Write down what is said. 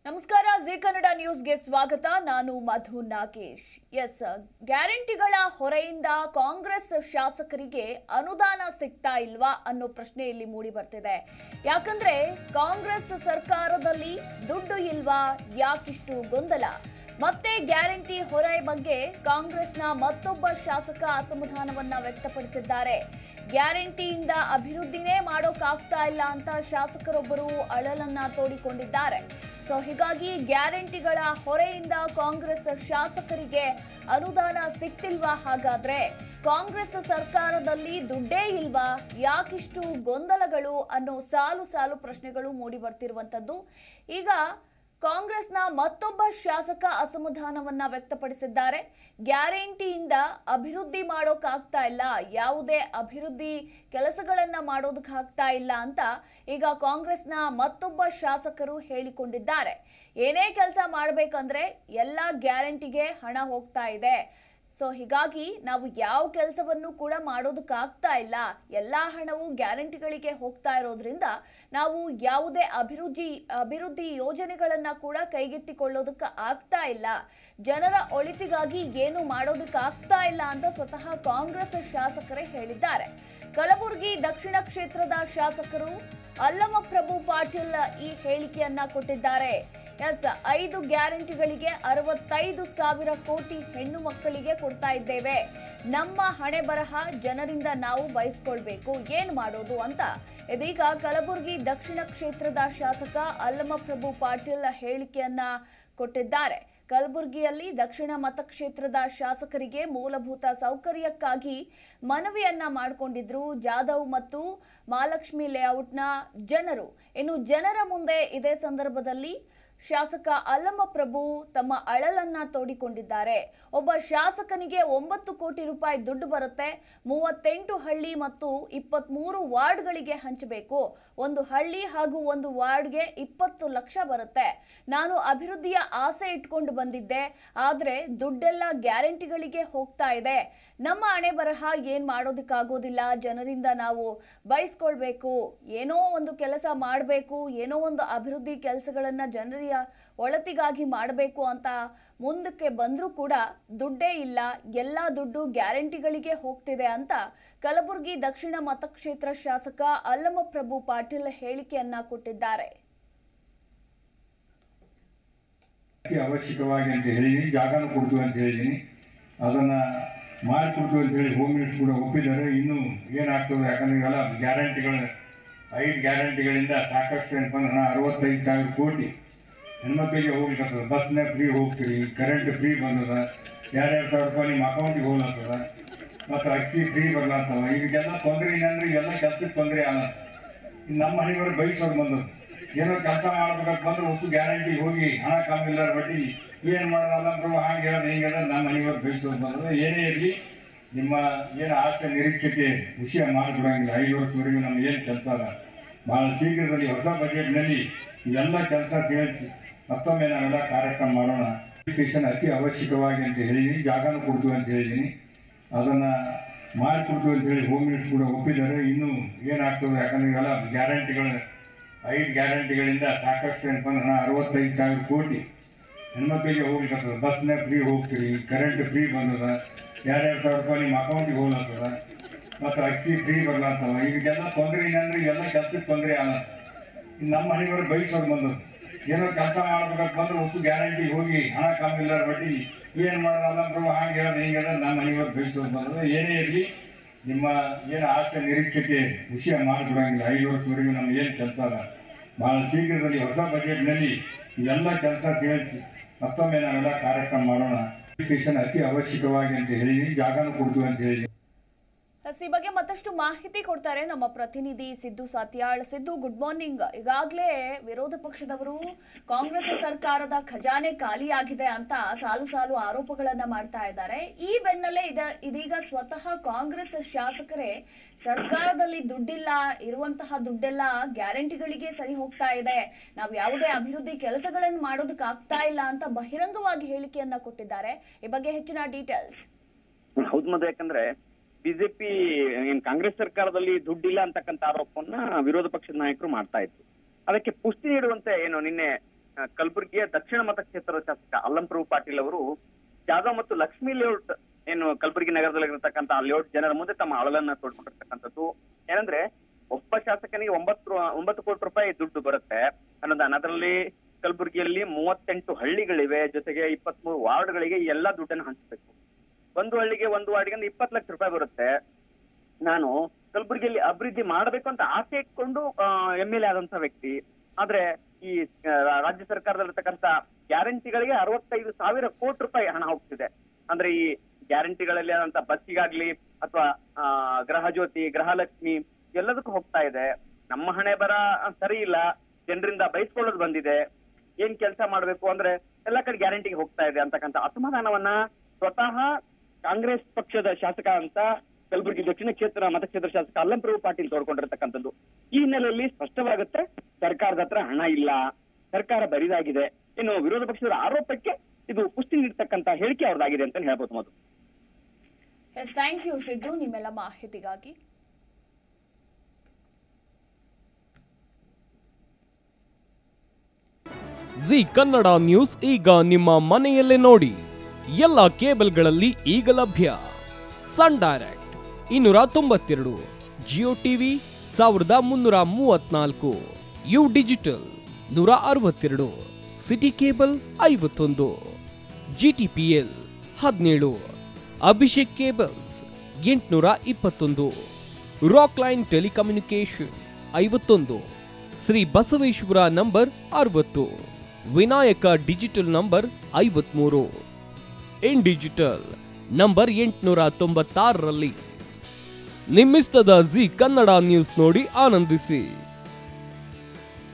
ನಮಸ್ಕಾರ ಜಿ ಕನ್ನಡ ನ್ಯೂಸ್ಗೆ ಸ್ವಾಗತ ನಾನು ಮಧು ನಾಗೇಶ್ ಎಸ್ ಗ್ಯಾರಂಟಿಗಳ ಹೊರೆಯಿಂದ ಕಾಂಗ್ರೆಸ್ ಶಾಸಕರಿಗೆ ಅನುದಾನ ಸಿಗ್ತಾ ಇಲ್ವಾ ಅನ್ನೋ ಪ್ರಶ್ನೆ ಇಲ್ಲಿ ಮೂಡಿ ಬರ್ತಿದೆ ಯಾಕಂದ್ರೆ ಕಾಂಗ್ರೆಸ್ ಸರ್ಕಾರದಲ್ಲಿ ದುಡ್ಡು ಇಲ್ವಾ ಯಾಕಿಷ್ಟು ಗೊಂದಲ ಮತ್ತೆ ಗ್ಯಾರಂಟಿ ಹೊರೆ ಬಗ್ಗೆ ಕಾಂಗ್ರೆಸ್ನ ಮತ್ತೊಬ್ಬ ಶಾಸಕ ಅಸಮಾಧಾನವನ್ನ ವ್ಯಕ್ತಪಡಿಸಿದ್ದಾರೆ ಗ್ಯಾರಂಟಿಯಿಂದ ಅಭಿವೃದ್ಧಿನೇ ಮಾಡೋಕ್ಕಾಗ್ತಾ ಇಲ್ಲ ಅಂತ ಶಾಸಕರೊಬ್ಬರು ಅಳಲನ್ನ ತೋಡಿಕೊಂಡಿದ್ದಾರೆ ಸೊ ಹೀಗಾಗಿ ಗ್ಯಾರಂಟಿಗಳ ಹೊರೆಯಿಂದ ಕಾಂಗ್ರೆಸ್ ಶಾಸಕರಿಗೆ ಅನುದಾನ ಸಿಗ್ತಿಲ್ವಾ ಹಾಗಾದ್ರೆ ಕಾಂಗ್ರೆಸ್ ಸರ್ಕಾರದಲ್ಲಿ ದುಡ್ಡೇ ಇಲ್ವಾ ಯಾಕಿಷ್ಟು ಗೊಂದಲಗಳು ಅನ್ನೋ ಸಾಲು ಸಾಲು ಪ್ರಶ್ನೆಗಳು ಮೂಡಿ ಬರ್ತಿರುವಂತದ್ದು ಈಗ ಕಾಂಗ್ರೆಸ್ನ ಮತ್ತೊಬ್ಬ ಶಾಸಕ ಅಸಮಾಧಾನವನ್ನ ವ್ಯಕ್ತಪಡಿಸಿದ್ದಾರೆ ಗ್ಯಾರಂಟಿಯಿಂದ ಅಭಿವೃದ್ಧಿ ಮಾಡೋಕ್ಕಾಗ್ತಾ ಇಲ್ಲ ಯಾವುದೇ ಅಭಿವೃದ್ಧಿ ಕೆಲಸಗಳನ್ನ ಮಾಡೋದಕ್ಕಾಗ್ತಾ ಇಲ್ಲ ಅಂತ ಈಗ ಕಾಂಗ್ರೆಸ್ನ ಮತ್ತೊಬ್ಬ ಶಾಸಕರು ಹೇಳಿಕೊಂಡಿದ್ದಾರೆ ಏನೇ ಕೆಲಸ ಮಾಡಬೇಕಂದ್ರೆ ಎಲ್ಲ ಗ್ಯಾರಂಟಿಗೆ ಹಣ ಹೋಗ್ತಾ ಇದೆ ಸೊ ಹೀಗಾಗಿ ನಾವು ಯಾವ ಕೆಲಸವನ್ನು ಕೂಡ ಮಾಡೋದಕ್ಕಾಗ್ತಾ ಇಲ್ಲ ಎಲ್ಲ ಹಣವು ಗ್ಯಾರಂಟಿಗಳಿಗೆ ಹೋಗ್ತಾ ಇರೋದ್ರಿಂದ ನಾವು ಯಾವುದೇ ಅಭಿವೃದ್ಧಿ ಅಭಿವೃದ್ಧಿ ಯೋಜನೆಗಳನ್ನ ಕೂಡ ಕೈಗೆತ್ತಿಕೊಳ್ಳೋದಕ್ಕೆ ಆಗ್ತಾ ಇಲ್ಲ ಜನರ ಒಳಿತಿಗಾಗಿ ಏನು ಮಾಡೋದಕ್ಕಾಗ್ತಾ ಇಲ್ಲ ಅಂತ ಸ್ವತಃ ಕಾಂಗ್ರೆಸ್ ಶಾಸಕರೇ ಹೇಳಿದ್ದಾರೆ ಕಲಬುರಗಿ ದಕ್ಷಿಣ ಕ್ಷೇತ್ರದ ಶಾಸಕರು ಅಲ್ಲಮಪ್ರಭು ಪಾಟೀಲ್ ಈ ಹೇಳಿಕೆಯನ್ನ ಕೊಟ್ಟಿದ್ದಾರೆ ಎಸ್ ಐದು ಗ್ಯಾರಂಟಿಗಳಿಗೆ ಅರವತ್ತೈದು ಸಾವಿರ ಕೋಟಿ ಹೆಣ್ಣು ಮಕ್ಕಳಿಗೆ ಕೊಡ್ತಾ ಇದ್ದೇವೆ ನಮ್ಮ ಹಣೆ ಬರಹ ಜನರಿಂದ ನಾವು ಬಯಸ್ಕೊಳ್ಬೇಕು ಏನ್ ಮಾಡೋದು ಅಂತ ಇದೀಗ ಕಲಬುರಗಿ ದಕ್ಷಿಣ ಕ್ಷೇತ್ರದ ಶಾಸಕ ಅಲ್ಲಮಪ್ರಭು ಪಾಟೀಲ್ ಹೇಳಿಕೆಯನ್ನ ಕೊಟ್ಟಿದ್ದಾರೆ ಕಲಬುರಗಿಯಲ್ಲಿ ದಕ್ಷಿಣ ಮತಕ್ಷೇತ್ರದ ಶಾಸಕರಿಗೆ ಮೂಲಭೂತ ಸೌಕರ್ಯಕ್ಕಾಗಿ ಮನವಿಯನ್ನ ಮಾಡಿಕೊಂಡಿದ್ರು ಜಾಧವ್ ಮತ್ತು ಮಹಾಲಕ್ಷ್ಮಿ ಲೇಔಟ್ನ ಜನರು ಇನ್ನು ಜನರ ಮುಂದೆ ಇದೇ ಸಂದರ್ಭದಲ್ಲಿ ಶಾಸಕ ಅಲ್ಲಮಪ್ರಭು ತಮ್ಮ ಅಳಲನ್ನ ತೋಡಿಕೊಂಡಿದ್ದಾರೆ ಒಬ್ಬ ಶಾಸಕನಿಗೆ ಒಂಬತ್ತು ಕೋಟಿ ರೂಪಾಯಿ ದುಡ್ಡು ಬರುತ್ತೆ ಮೂವತ್ತೆಂಟು ಹಳ್ಳಿ ಮತ್ತು ಇಪ್ಪತ್ಮೂರು ವಾರ್ಡ್ಗಳಿಗೆ ಹಂಚಬೇಕು ಒಂದು ಹಳ್ಳಿ ಹಾಗೂ ಒಂದು ವಾರ್ಡ್ಗೆ ಇಪ್ಪತ್ತು ಲಕ್ಷ ಬರುತ್ತೆ ನಾನು ಅಭಿವೃದ್ಧಿಯ ಆಸೆ ಇಟ್ಕೊಂಡು ಬಂದಿದ್ದೆ ಆದ್ರೆ ದುಡ್ಡೆಲ್ಲ ಗ್ಯಾರಂಟಿಗಳಿಗೆ ಹೋಗ್ತಾ ಇದೆ ನಮ್ಮ ಹಣೆ ಬರಹ ಏನ್ ಮಾಡೋದಕ್ಕಾಗೋದಿಲ್ಲ ಜನರಿಂದ ನಾವು ಬಯಸ್ಕೊಳ್ಬೇಕು ಏನೋ ಒಂದು ಕೆಲಸ ಮಾಡಬೇಕು ಏನೋ ಒಂದು ಅಭಿವೃದ್ಧಿ ಕೆಲಸಗಳನ್ನ ಜನರ ಒಳತಿಗಾಗಿ ಮಾಡಬೇಕು ಅಂತ ಮುಂದಕ್ಕೆ ಬಂದರೂ ಕೂಡ ದುಡ್ಡೇ ಇಲ್ಲ ಎಲ್ಲ ದುಡ್ಡು ಗ್ಯಾರಂಟಿಗಳಿಗೆ ಹೋಗ್ತಿದೆ ಅಂತ ಕಲಬುರಗಿ ದಕ್ಷಿಣ ಮತಕ್ಷೇತ್ರ ಶಾಸಕ ಅಲ್ಲಮಪ್ರಭು ಪಾಟೀಲ್ ಹೇಳಿಕೆಯನ್ನ ಕೊಟ್ಟಿದ್ದಾರೆ ಅತಿ ಅವಶ್ಯಕವಾಗಿ ಅಂತ ಹೇಳಿದ್ದೀನಿ ಜಾಗನೂ ಕೊಡ್ತೀವಿ ಅಂತ ಹೇಳಿದ್ದೀನಿ ಅದನ್ನು ಮಾಡಿಕೊಡ್ತೀವಿ ಅಂತ ಹೇಳಿ ಹೋಮ್ ಮಿನಿಸ್ಟರ್ ಕೂಡ ಒಪ್ಪಿದ್ದಾರೆ ಇನ್ನೂ ಏನಾಗ್ತದೆ ಯಾಕಂದ್ರೆ ಇವೆಲ್ಲ ಗ್ಯಾರಂಟಿಗಳು ಐದು ಗ್ಯಾರಂಟಿಗಳಿಂದ ಸಾಕಷ್ಟು ಏನಪ್ಪ ಅಂದ್ರೆ ಹಣ ಅರವತ್ತೈದು ಸಾವಿರ ಕೋಟಿ ಹೆಣ್ಮಕ್ಳಿಗೆ ಹೋಗ್ಲಿಕ್ಕೆ ಬಸ್ನಾಗ ಫ್ರೀ ಹೋಗ್ತೀರಿ ಕರೆಂಟ್ ಫ್ರೀ ಬಂದದ ಎರಡು ಸಾವಿರ ರೂಪಾಯಿ ನಿಮ್ಮ ಅಕೌಂಟಿಗೆ ಹೋಗ್ಲತ್ತದ ಮತ್ತು ಅಕ್ಕಿ ಫ್ರೀ ಬರ್ಲತ್ತವ ಈಗೆಲ್ಲ ತೊಂದರೆ ಏನಂದ್ರೆ ಇವೆಲ್ಲ ಕೆಲ್ಸಕ್ಕೆ ತೊಂದರೆ ಆಗಲ್ಲ ಇನ್ನು ನಮ್ಮ ಹಣಿವರು ಬೈಸೋರು ಬಂದದ್ದು ಏನೋ ಕೆಲಸ ಮಾಡ್ಬೇಕಂತ ಬಂದ್ರೆ ಹೊಸ ಗ್ಯಾರಂಟಿ ಹೋಗಿ ಹಣ ಕಮ್ಮಿಲ್ಲ ಬಡ್ಡಿ ಏನು ಮಾಡೋದಲ್ಲ ಪ್ರಭು ಹಂಗೆ ಹೇಳೋದು ಹಿಂಗೆ ಹೇಳೋದು ನಮ್ಮ ಹಣಿವರು ಬೈಸೋರು ಬಂದ್ರೆ ಏನೇ ಇರಲಿ ನಿಮ್ಮ ಏನು ಆಸೆ ನಿರೀಕ್ಷೆಗೆ ವಿಷಯ ಮಾಡಿಬಿಡಂಗಿಲ್ಲ ಐದು ವರ್ಷವರೆಗೂ ನಮ್ಗೆ ಏನು ಕೆಲಸ ಅಲ್ಲ ಭಾಳ ಶೀಘ್ರದಲ್ಲಿ ಹೊಸ ಬಜೆಟ್ನಲ್ಲಿ ಇದೆಲ್ಲ ಕೆಲಸ ಸೇರಿಸಿ ಮತ್ತೊಮ್ಮೆ ನಾವೆಲ್ಲ ಕಾರ್ಯಕ್ರಮ ಮಾಡೋಣ ಸ್ಟೇಷನ್ ಅತಿ ಅವಶ್ಯಕವಾಗಿ ಅಂತ ಹೇಳಿದ್ದೀನಿ ಜಾಗನೂ ಕೊಡ್ತೀವಿ ಅಂತ ಹೇಳಿದ್ದೀನಿ ಅದನ್ನು ಮಾಡಿಕೊಡ್ತೀವಿ ಅಂತ ಹೇಳಿ ಹೋಮ್ ಮಿನಿಸ್ಟರ್ ಕೂಡ ಒಪ್ಪಿದ್ದಾರೆ ಇನ್ನೂ ಏನಾಗ್ತದೆ ಯಾಕಂದ್ರೆ ಇವೆಲ್ಲ ಗ್ಯಾರಂಟಿಗಳು ಐದು ಗ್ಯಾರಂಟಿಗಳಿಂದ ಸಾಕಷ್ಟು ಏನಪ್ಪ ಅಂದ್ರೆ ಹಣ ಅರವತ್ತೈದು ಸಾವಿರ ಕೋಟಿ ಹೆಣ್ಮಕ್ಳಿಗೆ ಹೋಗ್ಲಿಕ್ಕೆ ಬಸ್ನಾಗ ಫ್ರೀ ಹೋಗ್ತೀರಿ ಕರೆಂಟ್ ಫ್ರೀ ಬಂದದ ಎರಡು ಸಾವಿರ ರೂಪಾಯಿ ನಿಮ್ಮ ಅಕೌಂಟಿಗೆ ಹೋಗ್ಲತ್ತದ ಮತ್ತು ಅಕ್ಕಿ ಫ್ರೀ ಬರ್ಲತ್ತವ ಈಗೆಲ್ಲ ತೊಂದರೆ ಏನಂದ್ರೆ ಇವೆಲ್ಲ ಕೆಲ್ಸಕ್ಕೆ ತೊಂದರೆ ಆಗಲ್ಲ ಇನ್ನು ನಮ್ಮ ಹಣಿವರು ಬೈಸೋರು ಬಂದದ್ದು ಏನೋ ಕೆಲಸ ಮಾಡ್ಬೇಕಂತ ಬಂದ್ರೆ ಹೊಸ ಗ್ಯಾರಂಟಿ ಹೋಗಿ ಹಣ ಕಮ್ಮಿಲ್ಲ ಬಡ್ಡಿ ಏನು ಮಾಡೋದಲ್ಲ ಪ್ರಭು ಹಂಗೆ ಹೇಳೋದು ಹಿಂಗೆ ಹೇಳೋದು ನಮ್ಮ ಹಣಿವರು ಬೈಸೋರು ಬಂದ್ರೆ ಏನೇ ಇರಲಿ ನಿಮ್ಮ ಏನು ಆಸೆ ನಿರೀಕ್ಷೆಗೆ ವಿಷಯ ಮಾಡಿಬಿಡಂಗಿಲ್ಲ ಐದು ವರ್ಷವರೆಗೂ ನಮ್ಗೆ ಏನು ಕೆಲಸ ಅಲ್ಲ ಭಾಳ ಶೀಘ್ರದಲ್ಲಿ ಹೊಸ ಬಜೆಟ್ನಲ್ಲಿ ಇದೆಲ್ಲ ಕೆಲಸ ಸೇರಿಸಿ ಮತ್ತೊಮ್ಮೆ ನಾವೆಲ್ಲ ಕಾರ್ಯಕ್ರಮ ಮಾಡೋಣ ಸ್ಟೇಷನ್ ಅತಿ ಅವಶ್ಯಕವಾಗಿ ಅಂತ ಹೇಳಿದ್ದೀನಿ ಜಾಗನೂ ಕೊಡ್ತೀವಿ ಅಂತ ಹೇಳಿದ್ದೀನಿ ಎಸ್, ಈ ಬಗ್ಗೆ ಮತ್ತಷ್ಟು ಮಾಹಿತಿ ಕೊಡ್ತಾರೆ ನಮ್ಮ ಪ್ರತಿನಿಧಿ ಸಿದ್ದು ಸಾತ್ಯಾಳ್ ಸಿದ್ದು ಗುಡ್ ಮಾರ್ನಿಂಗ್ ಈಗಾಗಲೇ ವಿರೋಧ ಪಕ್ಷದವರು ಕಾಂಗ್ರೆಸ್ ಸರ್ಕಾರದ ಖಜಾನೆ ಖಾಲಿಯಾಗಿದೆ ಅಂತ ಸಾಲು ಸಾಲು ಆರೋಪಗಳನ್ನ ಮಾಡ್ತಾ ಇದ್ದಾರೆ ಈ ಬೆನ್ನಲ್ಲೇ ಇದ ಇದೀಗ ಸ್ವತಃ ಕಾಂಗ್ರೆಸ್ ಶಾಸಕರೇ ಸರ್ಕಾರದಲ್ಲಿ ದುಡ್ಡಿಲ್ಲ ಇರುವಂತಹ ದುಡ್ಡೆಲ್ಲ ಗ್ಯಾರಂಟಿಗಳಿಗೆ ಸರಿ ಹೋಗ್ತಾ ಇದೆ ನಾವು ಯಾವುದೇ ಅಭಿವೃದ್ಧಿ ಕೆಲಸಗಳನ್ನು ಮಾಡೋದಕ್ಕಾಗ್ತಾ ಇಲ್ಲ ಅಂತ ಬಹಿರಂಗವಾಗಿ ಹೇಳಿಕೆಯನ್ನ ಕೊಟ್ಟಿದ್ದಾರೆ ಈ ಬಗ್ಗೆ ಹೆಚ್ಚಿನ ಡೀಟೇಲ್ಸ್ ಹೌದು ಮದು ಯಾಕಂದ್ರೆ ಬಿಜೆಪಿ ಏನ್ ಕಾಂಗ್ರೆಸ್ ಸರ್ಕಾರದಲ್ಲಿ ದುಡ್ಡಿಲ್ಲ ಅಂತಕ್ಕಂಥ ಆರೋಪವನ್ನ ವಿರೋಧ ಪಕ್ಷದ ನಾಯಕರು ಮಾಡ್ತಾ ಇದ್ರು ಅದಕ್ಕೆ ಪುಷ್ಟಿ ನೀಡುವಂತೆ ಏನು ನಿನ್ನೆ ಆ, ಕಲಬುರಗಿಯ ದಕ್ಷಿಣ ಮತಕ್ಷೇತ್ರದ ಶಾಸಕ ಅಲ್ಲಂಪ್ರಭು ಪಾಟೀಲ್ ಅವರು ಜಾಧವ್ ಮತ್ತು ಲಕ್ಷ್ಮೀ ಲೇಔಟ್ ಏನು ಕಲಬುರಗಿ ನಗರದಲ್ಲಿರತಕ್ಕಂತ ಆ ಲೇಔಟ್ ಜನರ ಮುಂದೆ ತಮ್ಮ ಅಳಲನ್ನ ತೋಡ್ಕೊಂಡಿರ್ತಕ್ಕಂಥದ್ದು ಏನಂದ್ರೆ ಒಬ್ಬ ಶಾಸಕನಿಗೆ ಒಂಬತ್ತು ರು- ಒಂಬತ್ತು ಕೋಟಿ ರೂಪಾಯಿ ದುಡ್ಡು ಬರುತ್ತೆ ಅನ್ನೋದಾನ ಅದರಲ್ಲಿ ಕಲಬುರಗಿಯಲ್ಲಿ ಮೂವತ್ತೆಂಟು ಹಳ್ಳಿಗಳಿವೆ ಜೊತೆಗೆ ಇಪ್ಪತ್ಮೂರು ವಾರ್ಡ್ಗಳಿಗೆ ಈ ಎಲ್ಲಾ ದುಡ್ಡನ್ನು ಹಂಚಬೇಕು ಒಂದು ಹಳ್ಳಿಗೆ ಒಂದು ವಾರ್ಡ್ಗೆ ಅಂದ್ರೆ ಇಪ್ಪತ್ತು ಲಕ್ಷ ರೂಪಾಯಿ ಬರುತ್ತೆ ನಾನು ಕಲಬುರಗಿಯಲ್ಲಿ ಅಭಿವೃದ್ಧಿ ಮಾಡಬೇಕು ಅಂತ ಆಸೆ ಇಟ್ಕೊಂಡು ಎಂ ಎಲ್ ಎ ಆದಂತ ವ್ಯಕ್ತಿ ಆದ್ರೆ ಈ ಆ, ರಾಜ್ಯ ಸರ್ಕಾರದಲ್ಲಿರ್ತಕ್ಕಂಥ ಗ್ಯಾರಂಟಿಗಳಿಗೆ ಅರವತ್ತೈದು ಸಾವಿರ ಕೋಟಿ ರೂಪಾಯಿ ಹಣ ಹೋಗ್ತಿದೆ ಅಂದ್ರೆ ಈ ಗ್ಯಾರಂಟಿಗಳಲ್ಲಿ ಆದಂತ ಬಸ್ಸಿಗಾಗ್ಲಿ ಅಥವಾ ಗೃಹ ಜ್ಯೋತಿ ಗೃಹಲಕ್ಷ್ಮಿ ಎಲ್ಲದಕ್ಕೂ ಹೋಗ್ತಾ ಇದೆ ನಮ್ಮ ಹಣೆ ಬರ ಸರಿ ಇಲ್ಲ ಜನರಿಂದ ಬೈಸ್ಕೊಳ್ಳೋದು ಬಂದಿದೆ ಏನ್ ಕೆಲಸ ಮಾಡ್ಬೇಕು ಅಂದ್ರೆ ಎಲ್ಲ ಕಡೆ ಗ್ಯಾರಂಟಿಗೆ ಹೋಗ್ತಾ ಇದೆ ಅಂತಕ್ಕಂಥ ಅಸಮಾಧಾನವನ್ನ ಸ್ವತಃ ಕಾಂಗ್ರೆಸ್ ಪಕ್ಷದ ಶಾಸಕ ಅಂತ ಕಲಬುರಗಿ ದಕ್ಷಿಣ ಕ್ಷೇತ್ರ ಮತಕ್ಷೇತ್ರ ಶಾಸಕ ಅಲ್ಲಂಪ್ರಭು ಪಾಟೀಲ್ ತೋಡ್ಕೊಂಡಿರ್ತಕ್ಕಂಥದ್ದು ಈ ಹಿನ್ನೆಲೆಯಲ್ಲಿ ಸ್ಪಷ್ಟವಾಗುತ್ತೆ ಸರ್ಕಾರದ ಹತ್ರ ಹಣ ಇಲ್ಲ ಸರ್ಕಾರ ಬರಿದಾಗಿದೆ ಇನ್ನು ವಿರೋಧ ಪಕ್ಷದ ಆರೋಪಕ್ಕೆ ಇದು ಪುಷ್ಟಿ ನೀಡ್ತಕ್ಕಂತ ಹೇಳಿಕೆ ಅವ್ರದ್ದಾಗಿದೆ ಅಂತ ಹೇಳ್ಬೋದು Madhu S thank you Siddu ನಿಮ್ಮೆಲ್ಲ ಮಾಹಿತಿಗಾಗಿ ಜಿ ಕನ್ನಡ ನ್ಯೂಸ್ ಈಗ ನಿಮ್ಮ ಮನೆಯಲ್ಲೇ ನೋಡಿ ಎಲ್ಲ ಕೇಬಲ್ಗಳಲ್ಲಿ ಈಗ ಲಭ್ಯ ಸನ್ ಡೈರೆಕ್ಟ್ ಇನ್ನೂರ ತೊಂಬತ್ತೆರಡು ಜಿಯೋ ಟಿವಿ ಸಾವಿರದ ಮುನ್ನೂರ ಮೂವತ್ನಾಲ್ಕು ಯು ಡಿಜಿಟಲ್ ನೂರ ಅರವತ್ತೆರಡು ಸಿಟಿ ಕೇಬಲ್ ಐವತ್ತೊಂದು ಜಿ ಟಿ ಪಿ ಎಲ್ ಹದಿನೇಳು ಅಭಿಷೇಕ್ ಕೇಬಲ್ಸ್ ಎಂಟುನೂರ ಇಪ್ಪತ್ತೊಂದು ರಾಕ್ ಲೈನ್ ಟೆಲಿಕಮ್ಯುನಿಕೇಶನ್ ಐವತ್ತೊಂದು ಶ್ರೀ ಬಸವೇಶ್ವರ ನಂಬರ್ ಅರವತ್ತು ವಿನಾಯಕ ಡಿಜಿಟಲ್ ನಂಬರ್ ಐವತ್ಮೂರು ಇನ್ ಡಿಜಿಟಲ್ ನಂಬರ್ ಎಂಟುನೂರ ತೊಂಬತ್ತಾರರಲ್ಲಿ ನಿಮ್ಮಿಸ್ತದ ಜಿ ಕನ್ನಡ ನ್ಯೂಸ್ ನೋಡಿ ಆನಂದಿಸಿ